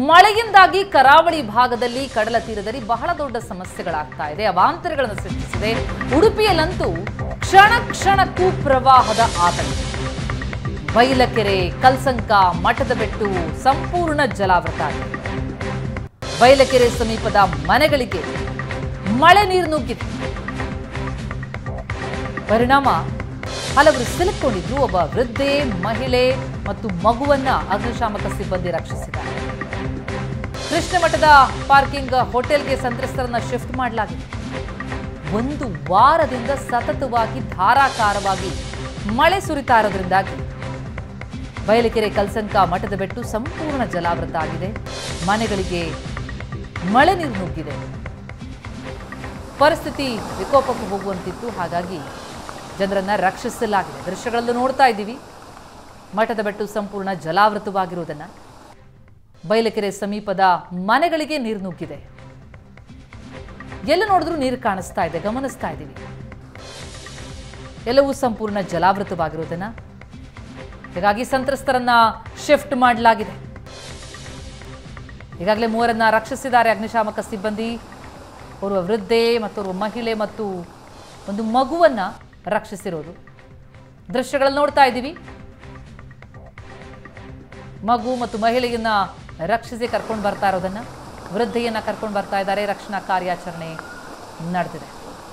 ಮಳೆಯಿಂದಾಗಿ ಕರಾವಳಿ ಭಾಗದಲ್ಲಿ ಕಡಲ ತೀರದಲ್ಲಿ ಬಹಳ ದೊಡ್ಡ ಸಮಸ್ಯೆಗಳಾಗ್ತಾ ಇದೆ ಅವಾಂತರಗಳನ್ನು ಸೃಷ್ಟಿಸಿದೆ ಉಡುಪಿಯಲ್ಲಂತೂ ಕ್ಷಣ ಕ್ಷಣಕ್ಕೂ ಪ್ರವಾಹದ ಆತಂಕ ಬೈಲಕೆರೆ ಕಲ್ಸಂಕ ಮಠದ ಬೆಟ್ಟು ಸಂಪೂರ್ಣ ಜಲಾವೃತ ಆಗಿದೆ ಬೈಲಕೆರೆ ಸಮೀಪದ ಮನೆಗಳಿಗೆ ಮಳೆ ನೀರು ನುಗ್ಗಿದೆ ಪರಿಣಾಮ ಹಲವರು ಸಿಲುಕೊಂಡಿದ್ರು ಒಬ್ಬ ವೃದ್ಧೆ ಮಹಿಳೆ ಮತ್ತು ಮಗುವನ್ನ ಅಗ್ನಿಶಾಮಕ ಸಿಬ್ಬಂದಿ ರಕ್ಷಿಸಿದ್ದಾರೆ ಕೃಷ್ಣ ಮಠದ ಪಾರ್ಕಿಂಗ್ ಹೋಟೆಲ್ಗೆ ಸಂತ್ರಸ್ತರನ್ನ ಶಿಫ್ಟ್ ಮಾಡಲಾಗಿದೆ ಒಂದು ವಾರದಿಂದ ಸತತವಾಗಿ ಧಾರಾಕಾರವಾಗಿ ಮಳೆ ಸುರಿತಾ ಇರೋದ್ರಿಂದಾಗಿ ಬಯಲಕೆರೆ ಕಲ್ಸಂಕ ಮಠದ ಬೆಟ್ಟು ಸಂಪೂರ್ಣ ಜಲಾವೃತ ಆಗಿದೆ ಮನೆಗಳಿಗೆ ಮಳೆ ನೀರು ನುಗ್ಗಿದೆ ಪರಿಸ್ಥಿತಿ ವಿಕೋಪಕ್ಕೆ ಹೋಗುವಂತಿತ್ತು ಹಾಗಾಗಿ ಜನರನ್ನ ರಕ್ಷಿಸಲಾಗಿದೆ ದೃಶ್ಯಗಳಲ್ಲೂ ನೋಡ್ತಾ ಇದ್ದೀವಿ ಮಠದ ಬೆಟ್ಟು ಸಂಪೂರ್ಣ ಜಲಾವೃತವಾಗಿರುವುದನ್ನ ಬಯಲಕೆರೆ ಸಮೀಪದ ಮನೆಗಳಿಗೆ ನೀರು ನುಗ್ಗಿದೆ ಎಲ್ಲ ನೋಡಿದ್ರೂ ನೀರು ಕಾಣಿಸ್ತಾ ಇದೆ ಗಮನಿಸ್ತಾ ಇದ್ದೀವಿ ಎಲ್ಲವೂ ಸಂಪೂರ್ಣ ಜಲಾವೃತವಾಗಿರುವುದನ್ನ ಹೀಗಾಗಿ ಸಂತ್ರಸ್ತರನ್ನ ಶಿಫ್ಟ್ ಮಾಡಲಾಗಿದೆ ಈಗಾಗಲೇ ಮೂವರನ್ನ ರಕ್ಷಿಸಿದ್ದಾರೆ ಅಗ್ನಿಶಾಮಕ ಸಿಬ್ಬಂದಿ ಓರ್ವ ವೃದ್ಧೆ ಮತ್ತೋರ್ವ ಮಹಿಳೆ ಮತ್ತು ಒಂದು ಮಗುವನ್ನ ರಕ್ಷಿಸಿರೋದು ದೃಶ್ಯಗಳಲ್ಲಿ ನೋಡ್ತಾ ಇದ್ದೀವಿ ಮಗು ಮತ್ತು ಮಹಿಳೆಯನ್ನ ರಕ್ಷಿಸಿ ಕರ್ಕೊಂಡು ಬರ್ತಾ ಇರೋದನ್ನ ವೃದ್ಧೆಯನ್ನ ಕರ್ಕೊಂಡು ಬರ್ತಾ ಇದ್ದಾರೆ ರಕ್ಷಣಾ ಕಾರ್ಯಾಚರಣೆ ನಡೆದಿದೆ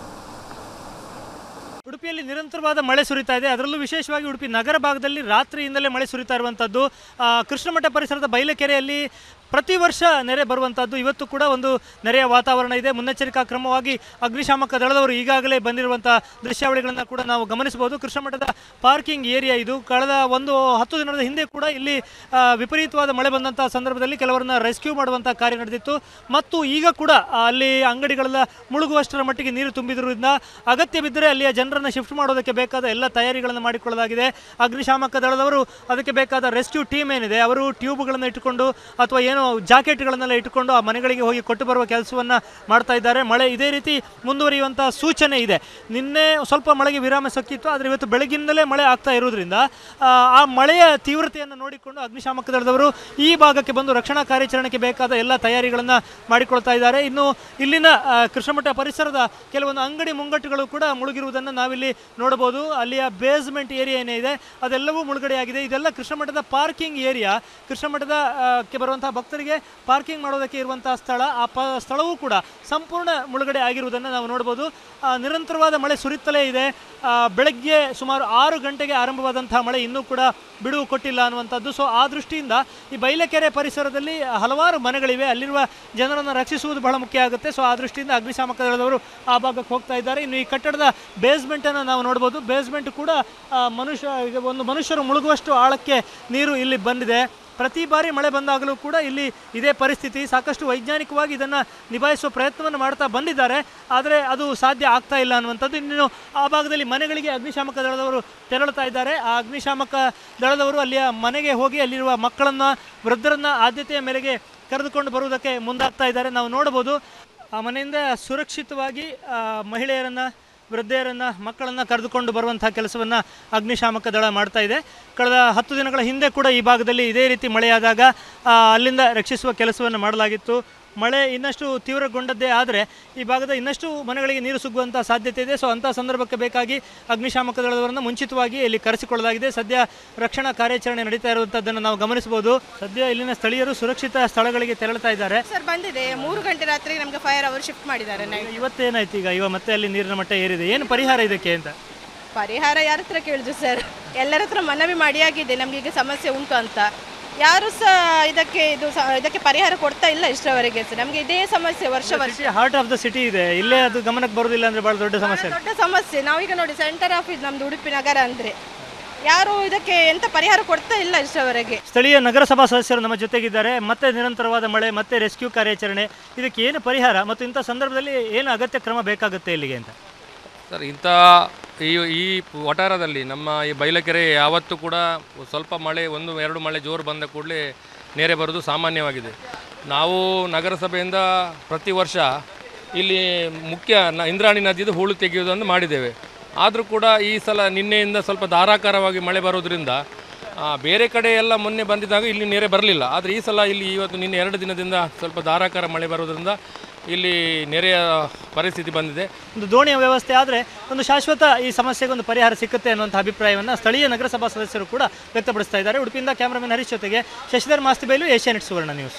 ಉಡುಪಿಯಲ್ಲಿ ನಿರಂತರವಾದ ಮಳೆ ಸುರಿತಾ ಇದೆ ಅದರಲ್ಲೂ ವಿಶೇಷವಾಗಿ ಉಡುಪಿ ನಗರ ಭಾಗದಲ್ಲಿ ರಾತ್ರಿಯಿಂದಲೇ ಮಳೆ ಸುರಿತಾ ಇರುವಂಥದ್ದು ಆ, ಕೃಷ್ಣಮಠ ಪರಿಸರದ ಬೈಲಕೆರೆಯಲ್ಲಿ ಪ್ರತಿ ವರ್ಷ ನೆರೆ ಬರುವಂಥದ್ದು ಇವತ್ತು ಕೂಡ ಒಂದು ನೆರೆಯ ವಾತಾವರಣ ಇದೆ ಮುನ್ನೆಚ್ಚರಿಕಾ ಕ್ರಮವಾಗಿ ಅಗ್ನಿಶಾಮಕ ದಳದವರು ಈಗಾಗಲೇ ಬಂದಿರುವಂಥ ದೃಶ್ಯಾವಳಿಗಳನ್ನು ಕೂಡ ನಾವು ಗಮನಿಸಬಹುದು ಕೃಷ್ಣಮಠದ ಪಾರ್ಕಿಂಗ್ ಏರಿಯಾ ಇದು ಕಳೆದ ಒಂದು ಹತ್ತು ದಿನದ ಹಿಂದೆ ಕೂಡ ಇಲ್ಲಿ ಆ, ವಿಪರೀತವಾದ ಮಳೆ ಬಂದಂಥ ಸಂದರ್ಭದಲ್ಲಿ ಕೆಲವರನ್ನ ರೆಸ್ಕ್ಯೂ ಮಾಡುವಂಥ ಕಾರ್ಯ ನಡೆದಿತ್ತು ಮತ್ತು ಈಗ ಕೂಡ ಆ, ಅಲ್ಲಿ ಅಂಗಡಿಗಳೆಲ್ಲ ಮುಳುಗುವಷ್ಟರ ಮಟ್ಟಿಗೆ ನೀರು ತುಂಬಿದ್ರಿಂದ ಅಗತ್ಯ ಬಿದ್ದರೆ ಅಲ್ಲಿಯ ಜನರನ್ನು ಶಿಫ್ಟ್ ಮಾಡೋದಕ್ಕೆ ಬೇಕಾದ ಎಲ್ಲ ತಯಾರಿಗಳನ್ನು ಮಾಡಿಕೊಳ್ಳಲಾಗಿದೆ ಅಗ್ನಿಶಾಮಕ ದಳದವರು ಅದಕ್ಕೆ ಬೇಕಾದ ರೆಸ್ಕ್ಯೂ ಟೀಮ್ ಏನಿದೆ ಅವರು ಟ್ಯೂಬ್ಗಳನ್ನು ಇಟ್ಟುಕೊಂಡು ಅಥವಾ ಏನೋ ಜಾಕೆಟ್ಗಳನ್ನೆಲ್ಲ ಇಟ್ಟುಕೊಂಡು ಆ ಮನೆಗಳಿಗೆ ಹೋಗಿ ಕೊಟ್ಟು ಬರುವ ಕೆಲಸವನ್ನು ಮಾಡ್ತಾ ಇದ್ದಾರೆ ಮಳೆ ಇದೇ ರೀತಿ ಮುಂದುವರಿಯುವಂಥ ಸೂಚನೆ ಇದೆ ನಿನ್ನೆ ಸ್ವಲ್ಪ ಮಳೆಗೆ ವಿರಾಮ ಸಿಕ್ಕಿತ್ತು ಆದರೆ ಇವತ್ತು ಬೆಳಗಿನಿಂದಲೇ ಮಳೆ ಆಗ್ತಾ ಇರೋದ್ರಿಂದ ಆ, ಆ ಮಳೆಯ ತೀವ್ರತೆಯನ್ನು ನೋಡಿಕೊಂಡು ಅಗ್ನಿಶಾಮಕ ದಳದವರು ಈ ಭಾಗಕ್ಕೆ ಬಂದು ರಕ್ಷಣಾ ಕಾರ್ಯಾಚರಣೆಗೆ ಬೇಕಾದ ಎಲ್ಲ ತಯಾರಿಗಳನ್ನು ಮಾಡಿಕೊಳ್ತಾ ಇದ್ದಾರೆ ಇನ್ನು ಇಲ್ಲಿನ ಆ, ಕೃಷ್ಣಮಠ ಪರಿಸರದ ಕೆಲವೊಂದು ಅಂಗಡಿ ಮುಂಗಟ್ಟುಗಳು ಕೂಡ ಮುಳುಗಿರುವುದನ್ನು ನಾವಿಲ್ಲಿ ನೋಡಬಹುದು ಅಲ್ಲಿಯ ಬೇಸ್ಮೆಂಟ್ ಏರಿಯಾ ಏನೇ ಇದೆ ಅದೆಲ್ಲವೂ ಮುಳುಗಡೆಯಾಗಿದೆ ಇದೆಲ್ಲ ಕೃಷ್ಣಮಠದ ಪಾರ್ಕಿಂಗ್ ಏರಿಯಾ ಕೃಷ್ಣಮಠದ ಆ, ಕ್ಕೆ ಬರುವಂತಹ ಭಕ್ತರಿಗೆ ಪಾರ್ಕಿಂಗ್ ಮಾಡೋದಕ್ಕೆ ಇರುವಂತಹ ಸ್ಥಳ ಆ ಪ ಸ್ಥಳವೂ ಕೂಡ ಸಂಪೂರ್ಣ ಮುಳುಗಡೆ ಆಗಿರುವುದನ್ನು ನಾವು ನೋಡ್ಬೋದು ಆ, ನಿರಂತರವಾದ ಮಳೆ ಸುರಿಯುತ್ತಲೇ ಇದೆ ಆ, ಬೆಳಗ್ಗೆ ಸುಮಾರು ಆರು ಗಂಟೆಗೆ ಆರಂಭವಾದಂತಹ ಮಳೆ ಇನ್ನೂ ಕೂಡ ಬಿಡುವು ಕೊಟ್ಟಿಲ್ಲ ಅನ್ನುವಂಥದ್ದು ಸೊ ಆ ದೃಷ್ಟಿಯಿಂದ ಈ ಬೈಲಕೆರೆ ಪರಿಸರದಲ್ಲಿ ಹಲವಾರು ಮನೆಗಳಿವೆ ಅಲ್ಲಿರುವ ಜನರನ್ನು ರಕ್ಷಿಸುವುದು ಬಹಳ ಮುಖ್ಯ ಆಗುತ್ತೆ ಸೊ ಆ ದೃಷ್ಟಿಯಿಂದ ಅಗ್ನಿಶಾಮಕ ದಳದವರು ಆ ಭಾಗಕ್ಕೆ ಹೋಗ್ತಾ ಇದ್ದಾರೆ ಇನ್ನು ಈ ಕಟ್ಟಡದ ಬೇಸ್ಮೆಂಟನ್ನು ನಾವು ನೋಡ್ಬೋದು ಬೇಸ್ಮೆಂಟ್ ಕೂಡ ಆ, ಮನುಷ್ಯ ಈಗ ಒಂದು ಮನುಷ್ಯರು ಮುಳುಗುವಷ್ಟು ಆಳಕ್ಕೆ ನೀರು ಇಲ್ಲಿ ಬಂದಿದೆ ಪ್ರತಿ ಬಾರಿ ಮಳೆ ಬಂದಾಗಲೂ ಕೂಡ ಇಲ್ಲಿ ಇದೇ ಪರಿಸ್ಥಿತಿ ಸಾಕಷ್ಟು ವೈಜ್ಞಾನಿಕವಾಗಿ ಇದನ್ನು ನಿಭಾಯಿಸುವ ಪ್ರಯತ್ನವನ್ನು ಮಾಡ್ತಾ ಬಂದಿದ್ದಾರೆ ಆದರೆ ಅದು ಸಾಧ್ಯ ಆಗ್ತಾ ಇಲ್ಲ ಅನ್ನುವಂಥದ್ದು ಇನ್ನು ಆ ಭಾಗದಲ್ಲಿ ಮನೆಗಳಿಗೆ ಅಗ್ನಿಶಾಮಕ ದಳದವರು ತೆರಳುತ್ತಾ ಇದ್ದಾರೆ ಆ ಅಗ್ನಿಶಾಮಕ ದಳದವರು ಅಲ್ಲಿಯ ಮನೆಗೆ ಹೋಗಿ ಅಲ್ಲಿರುವ ಮಕ್ಕಳನ್ನು ವೃದ್ಧರನ್ನು ಆದ್ಯತೆಯ ಮೇರೆಗೆ ಕರೆದುಕೊಂಡು ಬರುವುದಕ್ಕೆ ಮುಂದಾಗ್ತಾ ಇದ್ದಾರೆ ನಾವು ನೋಡ್ಬೋದು ಆ ಮನೆಯಿಂದ ಸುರಕ್ಷಿತವಾಗಿ ಆ, ಮಹಿಳೆಯರನ್ನು ವೃದ್ಧೆಯರನ್ನು ಮಕ್ಕಳನ್ನು ಕರೆದುಕೊಂಡು ಬರುವಂತಹ ಕೆಲಸವನ್ನು ಅಗ್ನಿಶಾಮಕ ದಳ ಮಾಡ್ತಾ ಇದೆ ಕಳೆದ ಹತ್ತು ದಿನಗಳ ಹಿಂದೆ ಕೂಡ ಈ ಭಾಗದಲ್ಲಿ ಇದೇ ರೀತಿ ಮಳೆಯಾದಾಗ ಆ, ಅಲ್ಲಿಂದ ರಕ್ಷಿಸುವ ಕೆಲಸವನ್ನು ಮಾಡಲಾಗಿತ್ತು ಮಳೆ ಇನ್ನಷ್ಟು ತೀವ್ರಗೊಂಡದ್ದೇ ಆದರೆ ಈ ಭಾಗದ ಇನ್ನಷ್ಟು ಮನೆಗಳಿಗೆ ನೀರು ಸುಗ್ಗುವಂಥ ಸಾಧ್ಯತೆ ಇದೆ ಸೊ ಅಂಥ ಸಂದರ್ಭಕ್ಕೆ ಬೇಕಾಗಿ ಅಗ್ನಿಶಾಮಕ ದಳದವರನ್ನು ಮುಂಚಿತವಾಗಿ ಇಲ್ಲಿ ಕರೆಸಿಕೊಳ್ಳಲಾಗಿದೆ ಸದ್ಯ ರಕ್ಷಣಾ ಕಾರ್ಯಾಚರಣೆ ನಡೀತಾ ಇರುವಂಥದ್ದನ್ನು ನಾವು ಗಮನಿಸಬಹುದು ಸದ್ಯ ಇಲ್ಲಿನ ಸ್ಥಳೀಯರು ಸುರಕ್ಷಿತ ಸ್ಥಳಗಳಿಗೆ ತೆರಳುತ್ತಾ ಇದ್ದಾರೆ ಸರ್ ಬಂದಿದೆ ಮೂರು ಗಂಟೆ ರಾತ್ರಿ ನಮಗೆ ಫೈರ್ ಅವರು ಶಿಫ್ಟ್ ಮಾಡಿದ್ದಾರೆ ನೈಟ್ ಇವತ್ತೇನಾಯ್ತು ಈಗ ಇವಾಗ ಮತ್ತೆ ಅಲ್ಲಿ ನೀರಿನ ಮಟ್ಟ ಏರಿದೆ ಏನು ಪರಿಹಾರ ಇದಕ್ಕೆ ಅಂತ ಪರಿಹಾರ ಯಾರ ಹತ್ರ ಕೇಳಿದ್ರು ಸರ್ ಎಲ್ಲರ ಹತ್ರ ಮನವಿ ಮಾಡಿಯಾಗಿದೆ ನಮಗೆ ಈಗ ಸಮಸ್ಯೆ ಉಂಟು ಅಂತ ಯಾರು ಸಹ ಇದಕ್ಕೆ ಇದು ಸ- ಇದಕ್ಕೆ ಪರಿಹಾರ ಕೊಡ್ತಾ ಇಲ್ಲ ಇಷ್ಟರವರೆಗೆ ಸರ್ ನಮಗೆ ಇದೇ ಸಮಸ್ಯೆ ವರ್ಷ ವರ್ಷ city heart of the city ಇದೆ ಇಲ್ಲೇ ಅದು ಗಮನಕ್ಕೆ ಬರೋದಿಲ್ಲ ಅಂದ್ರೆ ಬಹಳ ದೊಡ್ಡ ಸಮಸ್ಯೆ ದೊಡ್ಡ ಸಮಸ್ಯೆ ನಾವೀಗ ನೋಡಿ ಸೆಂಟರ್ ಆಫ್ ಇದು ನಮ್ದು ಉಡುಪಿ ನಗರ ಅಂದ್ರೆ ಯಾರು ಇದಕ್ಕೆ ಎಂತ ಪರಿಹಾರ ಕೊಡ್ತಾ ಇಲ್ಲ ಇಷ್ಟರವರೆಗೆ ಸ್ಥಳೀಯ ನಗರಸಭಾ ಸದಸ್ಯರು ನಮ್ಮ ಜೊತೆಗಿದ್ದಾರೆ ಮತ್ತೆ ನಿರಂತರವಾದ ಮಳೆ ಮತ್ತೆ ರೆಸ್ಕ್ಯೂ ಕಾರ್ಯಾಚರಣೆ ಇದಕ್ಕೆ ಏನು ಪರಿಹಾರ ಮತ್ತು ಇಂಥ ಸಂದರ್ಭದಲ್ಲಿ ಏನು ಅಗತ್ಯ ಕ್ರಮ ಬೇಕಾಗುತ್ತೆ ಇಲ್ಲಿಗೆ ಅಂತ ಸರ್ ಇಂಥ ಈ ಈ ವಠಾರದಲ್ಲಿ ನಮ್ಮ ಈ ಬೈಲಕೆರೆ ಯಾವತ್ತೂ ಕೂಡ ಸ್ವಲ್ಪ ಮಳೆ ಒಂದು ಎರಡು ಮಳೆ ಜೋರು ಬಂದ ಕೂಡಲೇ ನೆರೆ ಬರೋದು ಸಾಮಾನ್ಯವಾಗಿದೆ ನಾವು ನಗರಸಭೆಯಿಂದ ಪ್ರತಿ ವರ್ಷ ಇಲ್ಲಿ ಮುಖ್ಯ ನ ಇಂದ್ರಾಣಿ ನದಿದು ಹೂಳು ತೆಗೆಯುವುದನ್ನು ಮಾಡಿದ್ದೇವೆ ಆದರೂ ಕೂಡ ಈ ಸಲ ನಿನ್ನೆಯಿಂದ ಸ್ವಲ್ಪ ಧಾರಾಕಾರವಾಗಿ ಮಳೆ ಬರೋದ್ರಿಂದ ಆ, ಬೇರೆ ಕಡೆ ಎಲ್ಲ ಮೊನ್ನೆ ಬಂದಿದ್ದಾಗ ಇಲ್ಲಿ ನೆರೆ ಬರಲಿಲ್ಲ ಆದರೆ ಈ ಸಲ ಇಲ್ಲಿ ಇವತ್ತು ನಿನ್ನೆ ಎರಡು ದಿನದಿಂದ ಸ್ವಲ್ಪ ಧಾರಾಕಾರ ಮಳೆ ಬರೋದ್ರಿಂದ ಇಲ್ಲಿ ನೆರೆಯ ಪರಿಸ್ಥಿತಿ ಬಂದಿದೆ ಒಂದು ದೋಣಿಯ ವ್ಯವಸ್ಥೆ ಆದರೆ ಒಂದು ಶಾಶ್ವತ ಈ ಸಮಸ್ಯೆಗೆ ಒಂದು ಪರಿಹಾರ ಸಿಕ್ಕುತ್ತೆ ಅನ್ನುವಂಥ ಅಭಿಪ್ರಾಯವನ್ನು ಸ್ಥಳೀಯ ನಗರಸಭಾ ಸದಸ್ಯರು ಕೂಡ ವ್ಯಕ್ತಪಡಿಸ್ತಾ ಇದ್ದಾರೆ ಉಡುಪಿಯಿಂದ ಕ್ಯಾಮರಾಮನ್ ಹರೀಶ್ ಜೊತೆಗೆ ಶಶಿಧರ್ ಮಾಸ್ತಿಬೈಲು ಏಷ್ಯಾನೆಟ್ ಸುವರ್ಣ ನ್ಯೂಸ್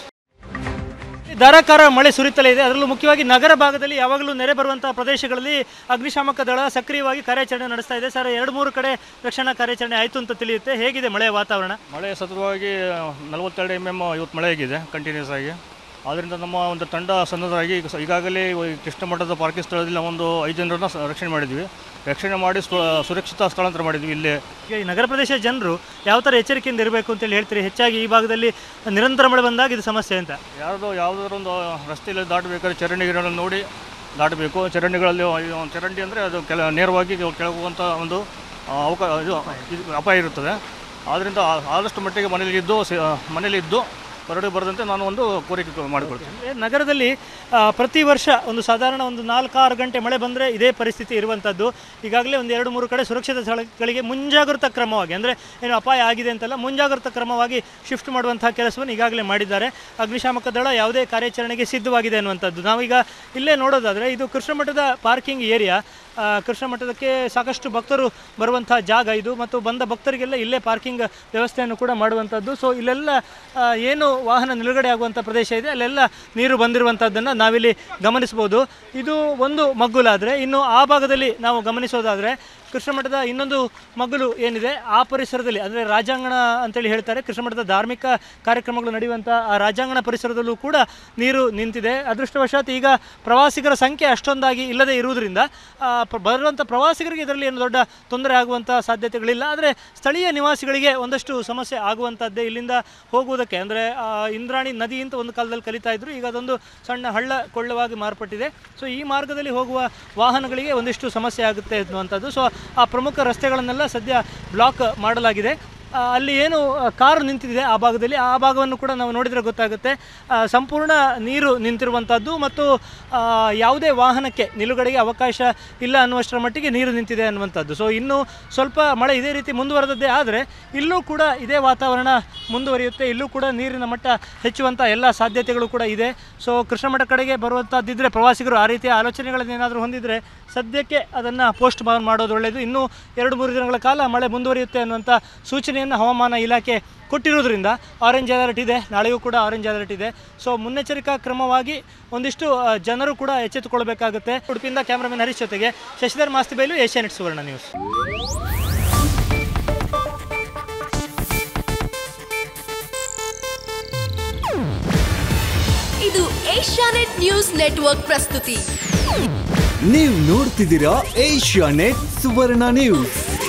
ಈ ಧಾರಾಕಾರ ಮಳೆ ಸುರಿತಲೇ ಇದೆ ಅದರಲ್ಲೂ ಮುಖ್ಯವಾಗಿ ನಗರ ಭಾಗದಲ್ಲಿ ಯಾವಾಗಲೂ ನೆರೆ ಬರುವಂತಹ ಪ್ರದೇಶಗಳಲ್ಲಿ ಅಗ್ನಿಶಾಮಕ ದಳ ಸಕ್ರಿಯವಾಗಿ ಕಾರ್ಯಾಚರಣೆ ನಡೆಸ್ತಾ ಇದೆ ಸರ್ ಎರಡು ಮೂರು ಕಡೆ ರಕ್ಷಣಾ ಕಾರ್ಯಾಚರಣೆ ಆಯಿತು ಅಂತ ತಿಳಿಯುತ್ತೆ ಹೇಗಿದೆ ಮಳೆಯ ವಾತಾವರಣ ಮಳೆ ಸತತವಾಗಿ ನಲವತ್ತೆರಡು ಎಮ್ ಎಮ್ ಇವತ್ತು ಮಳೆ ಆಗಿದೆ ಕಂಟಿನ್ಯೂಸ್ ಆಗಿ ಆದ್ದರಿಂದ ನಮ್ಮ ಒಂದು ತಂಡ ಸನ್ನದ್ಧರಾಗಿ ಈಗ ಸ- ಈಗಾಗಲೇ ಈ ಕೃಷ್ಣ ಮಠದ ಪಾರ್ಕಿಂಗ್ ಸ್ಥಳದಲ್ಲಿ ನಾವೊಂದು ಐದು ಜನರನ್ನ ಸ- ರಕ್ಷಣೆ ಮಾಡಿದ್ವಿ ರಕ್ಷಣೆ ಮಾಡಿ ಸ್ಥ- ಸುರಕ್ಷಿತ ಸ್ಥಳಾಂತರ ಮಾಡಿದ್ವಿ ಇಲ್ಲೇ ಈಗ ಈ ನಗರ ಪ್ರದೇಶದ ಜನರು ಯಾವ ಥರ ಎಚ್ಚರಿಕೆಯಿಂದ ಇರಬೇಕು ಅಂತೇಳಿ ಹೇಳ್ತೀರಿ ಹೆಚ್ಚಾಗಿ ಈ ಭಾಗದಲ್ಲಿ ನಿರಂತರ ಮಳೆ ಬಂದಾಗ ಇದು ಸಮಸ್ಯೆ ಅಂತ ಯಾರ್ದೋ ಯಾವುದಾದ್ರು ಒಂದು ರಸ್ತೆಯಲ್ಲಿ ದಾಟಬೇಕಾದ್ರೆ ಚರಂಡಿಗಳನ್ನು ನೋಡಿ ದಾಟಬೇಕು ಚರಂಡಿಗಳಲ್ಲಿ ಇದು ಚರಂಡಿ ಅಂದರೆ ಅದು ಕೆಲ ನೇರವಾಗಿ ಕೆಳಗುವಂಥ ಒಂದು ಆ, ಅವಕಾಶ ಇದು ಇದು ಅಪಾಯ ಇರುತ್ತದೆ ಆದ್ದರಿಂದ ಆ- ಆದಷ್ಟು ಮಟ್ಟಿಗೆ ಮನೆಯಲ್ಲಿದ್ದು ಸ- ಮನೆಯಲ್ಲಿದ್ದು ಹೊರಗಡೆ ಬರದಂತೆ ನಾನು ಒಂದು ಕೋರಿಕೆ ಮಾಡಿಕೊಳ್ತೀನಿ ಅಂದ್ರೆ ನಗರದಲ್ಲಿ ಆ, ಪ್ರತಿ ವರ್ಷ ಒಂದು ಸಾಧಾರಣ ಒಂದು ನಾಲ್ಕಾರು ಗಂಟೆ ಮಳೆ ಬಂದರೆ ಇದೇ ಪರಿಸ್ಥಿತಿ ಇರುವಂಥದ್ದು ಈಗಾಗಲೇ ಒಂದು ಎರಡು ಮೂರು ಕಡೆ ಸುರಕ್ಷಿತ ಸ್ಥಳಗಳಿಗೆ ಮುಂಜಾಗ್ರತಾ ಕ್ರಮವಾಗಿ ಅಂದರೆ ಏನು ಅಪಾಯ ಆಗಿದೆ ಅಂತಲ್ಲ ಮುಂಜಾಗ್ರತಾ ಕ್ರಮವಾಗಿ ಶಿಫ್ಟ್ ಮಾಡುವಂತಹ ಕೆಲಸವನ್ನು ಈಗಾಗಲೇ ಮಾಡಿದ್ದಾರೆ ಅಗ್ನಿಶಾಮಕ ದಳ ಯಾವುದೇ ಕಾರ್ಯಾಚರಣೆಗೆ ಸಿದ್ಧವಾಗಿದೆ ಅನ್ನುವಂಥದ್ದು ನಾವೀಗ ಇಲ್ಲೇ ನೋಡೋದಾದರೆ ಇದು ಕೃಷ್ಣ ಮಠದ ಪಾರ್ಕಿಂಗ್ ಏರಿಯಾ ಆ, ಕೃಷ್ಣ ಮಠದಕ್ಕೆ ಸಾಕಷ್ಟು ಭಕ್ತರು ಬರುವಂಥ ಜಾಗ ಇದು ಮತ್ತು ಬಂದ ಭಕ್ತರಿಗೆಲ್ಲ ಇಲ್ಲೇ ಪಾರ್ಕಿಂಗ್ ವ್ಯವಸ್ಥೆಯನ್ನು ಕೂಡ ಮಾಡುವಂಥದ್ದು ಸೊ ಇಲ್ಲೆಲ್ಲ ಆ, ಏನು ವಾಹನ ನಿಲುಗಡೆ ಆಗುವಂಥ ಪ್ರದೇಶ ಇದೆ ಅಲ್ಲೆಲ್ಲ ನೀರು ಬಂದಿರುವಂಥದ್ದನ್ನು ನಾವಿಲ್ಲಿ ಗಮನಿಸ್ಬೋದು ಇದು ಒಂದು ಮಗ್ಗುಲಾದರೆ ಇನ್ನು ಆ ಭಾಗದಲ್ಲಿ ನಾವು ಗಮನಿಸೋದಾದರೆ ಕೃಷ್ಣ ಮಠದ ಇನ್ನೊಂದು ಮಗ್ಗುಲು ಏನಿದೆ ಆ ಪರಿಸರದಲ್ಲಿ ಅಂದರೆ ರಾಜಾಂಗಣ ಅಂತೇಳಿ ಹೇಳ್ತಾರೆ ಕೃಷ್ಣ ಮಠದ ಧಾರ್ಮಿಕ ಕಾರ್ಯಕ್ರಮಗಳು ನಡೆಯುವಂಥ ಆ ರಾಜಾಂಗಣ ಪರಿಸರದಲ್ಲೂ ಕೂಡ ನೀರು ನಿಂತಿದೆ ಅದೃಷ್ಟವಶಾತ್ ಈಗ ಪ್ರವಾಸಿಗರ ಸಂಖ್ಯೆ ಅಷ್ಟೊಂದಾಗಿ ಇಲ್ಲದೆ ಇರುವುದರಿಂದ ಆ, ಪ್ರ- ಬರುವಂಥ ಪ್ರವಾಸಿಗರಿಗೆ ಇದರಲ್ಲಿ ಏನು ದೊಡ್ಡ ತೊಂದರೆ ಆಗುವಂಥ ಸಾಧ್ಯತೆಗಳಿಲ್ಲ ಆದರೆ ಸ್ಥಳೀಯ ನಿವಾಸಿಗಳಿಗೆ ಒಂದಷ್ಟು ಸಮಸ್ಯೆ ಆಗುವಂಥದ್ದೇ ಇಲ್ಲಿಂದ ಹೋಗುವುದಕ್ಕೆ ಅಂದರೆ ಇಂದ್ರಾಣಿ ನದಿ ಅಂತ ಒಂದು ಕಾಲದಲ್ಲಿ ಕಲಿತಾ ಇದ್ರು ಈಗ ಅದೊಂದು ಸಣ್ಣ ಹಳ್ಳ ಕೊಳ್ಳವಾಗಿ ಮಾರ್ಪಟ್ಟಿದೆ ಸೊ ಈ ಮಾರ್ಗದಲ್ಲಿ ಹೋಗುವ ವಾಹನಗಳಿಗೆ ಒಂದಿಷ್ಟು ಸಮಸ್ಯೆ ಆಗುತ್ತೆ ಅನ್ನುವಂಥದ್ದು ಸೊ ಆ ಪ್ರಮುಖ ರಸ್ತೆಗಳನ್ನೆಲ್ಲ ಸದ್ಯ ಬ್ಲಾಕ್ ಮಾಡಲಾಗಿದೆ ಆ, ಅಲ್ಲಿ ಏನು ಆ, ಕಾರು ನಿಂತಿದೆ ಆ ಭಾಗದಲ್ಲಿ ಆ ಭಾಗವನ್ನು ಕೂಡ ನಾವು ನೋಡಿದರೆ ಗೊತ್ತಾಗುತ್ತೆ ಆ, ಸಂಪೂರ್ಣ ನೀರು ನಿಂತಿರುವಂಥದ್ದು ಮತ್ತು ಆ, ಯಾವುದೇ ವಾಹನಕ್ಕೆ ನಿಲುಗಡೆಗೆ ಅವಕಾಶ ಇಲ್ಲ ಅನ್ನುವಷ್ಟರ ಮಟ್ಟಿಗೆ ನೀರು ನಿಂತಿದೆ ಅನ್ನುವಂಥದ್ದು ಸೊ ಇನ್ನು ಸ್ವಲ್ಪ ಮಳೆ ಇದೇ ರೀತಿ ಮುಂದುವರೆದದ್ದೇ ಆದರೆ ಇಲ್ಲೂ ಕೂಡ ಇದೇ ವಾತಾವರಣ ಮುಂದುವರಿಯುತ್ತೆ ಇಲ್ಲೂ ಕೂಡ ನೀರಿನ ಮಟ್ಟ ಹೆಚ್ಚುವಂಥ ಎಲ್ಲ ಸಾಧ್ಯತೆಗಳು ಕೂಡ ಇದೆ ಸೊ ಕೃಷ್ಣ ಮಠ ಕಡೆಗೆ ಬರುವಂಥದ್ದಿದ್ದರೆ ಪ್ರವಾಸಿಗರು ಆ ರೀತಿಯ ಆಲೋಚನೆಗಳನ್ನೇನಾದರೂ ಹೊಂದಿದರೆ ಸದ್ಯಕ್ಕೆ ಅದನ್ನು ಪೋಸ್ಟ್ ಮಾರ್ನ್ ಮಾಡೋದು ಒಳ್ಳೆಯದು ಇನ್ನೂ ಎರಡು ಮೂರು ದಿನಗಳ ಕಾಲ ಮಳೆ ಮುಂದುವರಿಯುತ್ತೆ ಅನ್ನುವಂಥ ಸೂಚನೆಯನ್ನು ಹವಾಮಾನ ಇಲಾಖೆ ಕೊಟ್ಟಿರೋದ್ರಿಂದ ಆರೆಂಜ್ ಅಲರ್ಟ್ ಇದೆ ನಾಳೆಯೂ ಕೂಡ ಆರೆಂಜ್ ಅಲರ್ಟ್ ಇದೆ ಸೊ ಮುನ್ನೆಚ್ಚರಿಕಾ ಕ್ರಮವಾಗಿ ಒಂದಿಷ್ಟು ಆ, ಜನರು ಕೂಡ ಎಚ್ಚೆತ್ತುಕೊಳ್ಬೇಕಾಗುತ್ತೆ ಉಡುಪಿಯಿಂದ ಕ್ಯಾಮ್ರಾಮನ್ ಹರೀಶ್ ಜೊತೆಗೆ ಶಶಿಧರ್ ಮಾಸ್ತಿಬೈಲು ಏಷ್ಯಾನೆಟ್ ಸುವರ್ಣ ನ್ಯೂಸ್ ಇದು ಏಷ್ಯಾನೆಟ್ ನ್ಯೂಸ್ ನೆಟ್ವರ್ಕ್ ಪ್ರಸ್ತುತಿ ನೀವು ನೋಡ್ತಿದ್ದೀರಾ ಏಷ್ಯಾ ನೆಟ್ ಸುವರ್ಣ ನ್ಯೂಸ್